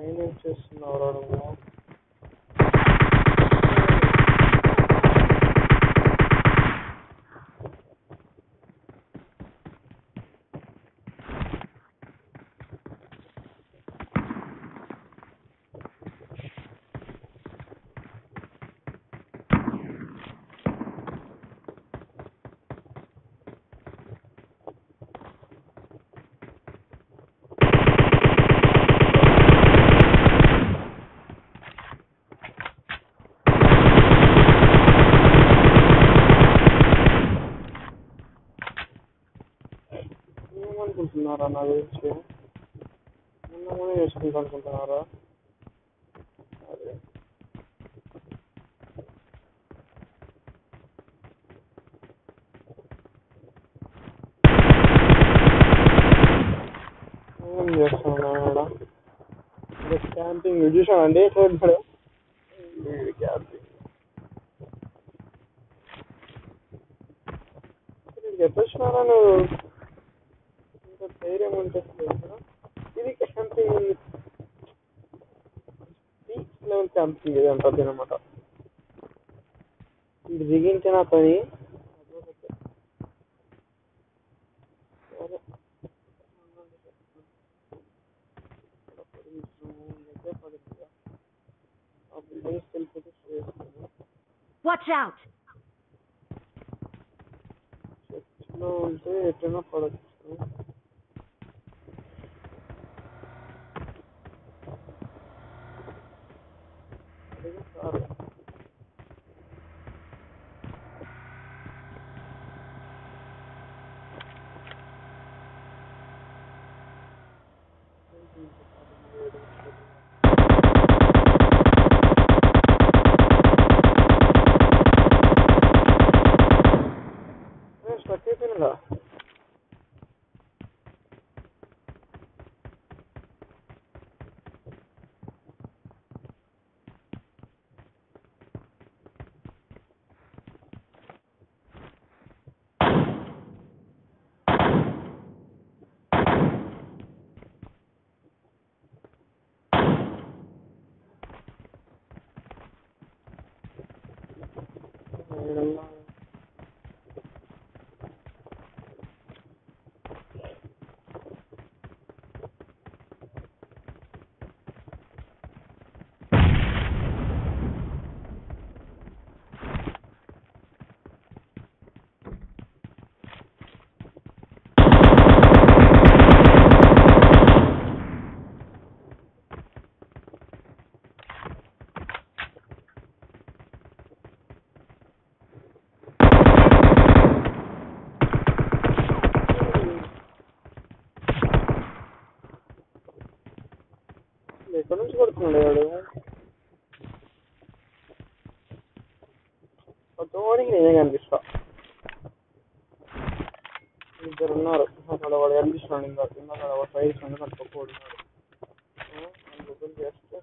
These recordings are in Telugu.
పైన ఏం చేస్తున్నావురా నువ్వు ఏమనుకుంటున్నారా నా గురించి మొన్న చేసుకుంటా అనుకుంటున్నారా అదే ఏం చేస్తున్నా ఇక్కడ క్యాంపింగ్ చూసానండి ఎట్లా ఉన్నాడు క్యాంపింగ్ ఎప్పుడు వచ్చినారా నువ్వు ఇంత ధైర్యం ఉంటుంది ఇది క్యాంపింగ్ పీక్ లెవెల్ క్యాంపింగ్ ఇది అంటుంది అనమాట ఇది దిగించిన పని సరే. ఆ బిల్డింగ్స్ వెళ్ళిపోతే చేస్తాను Watch out! చర్చిలో ఉంటే ఎట్లైనా పడచ్చు అడిగి సార్ స్టక్ అయిపోయినదా ఏడన్నా ఎక్కడి నుంచి కొడుతున్నాడు వాడు కొత్తవాడికి నేనే కనిపిస్తా ఇద్దరు ఉన్నారు అక్కడ వాడు కనిపిస్తున్నాడు ఇంకా కింద అక్కడ ఒక సైడ్ ఉంది అక్కడ పక్క వాడు ఉన్నాడు అందుకని చేస్తే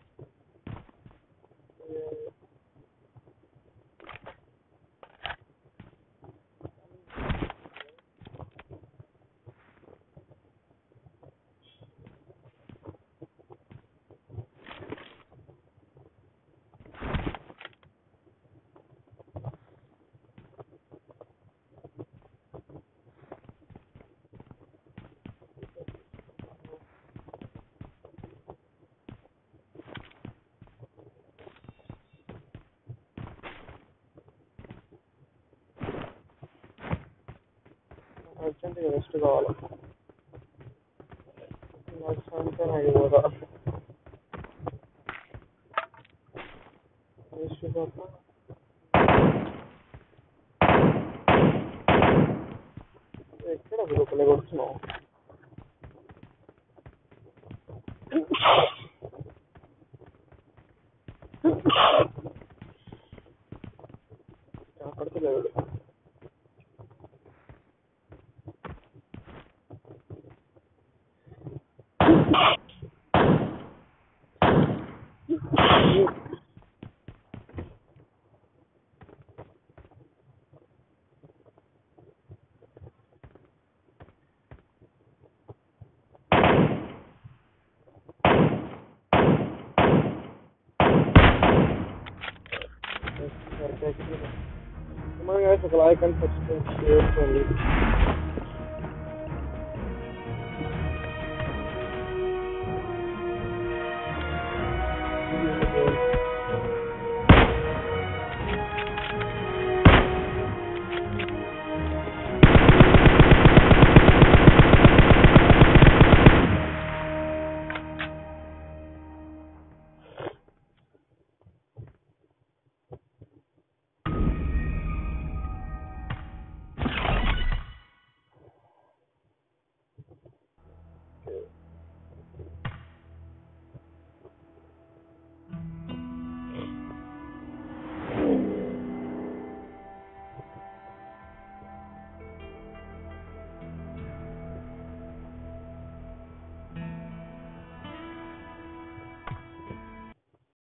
అర్జెంట్గా రెస్ట్ కావాలి నెక్స్ట్ అంటే నాకు పోదా రెస్ట్ కాక ఎక్కడ లోపలే కొడుతున్నావు కనపడతలేదు Come on guys, ఒక like and subscribe share చేయండి Okay.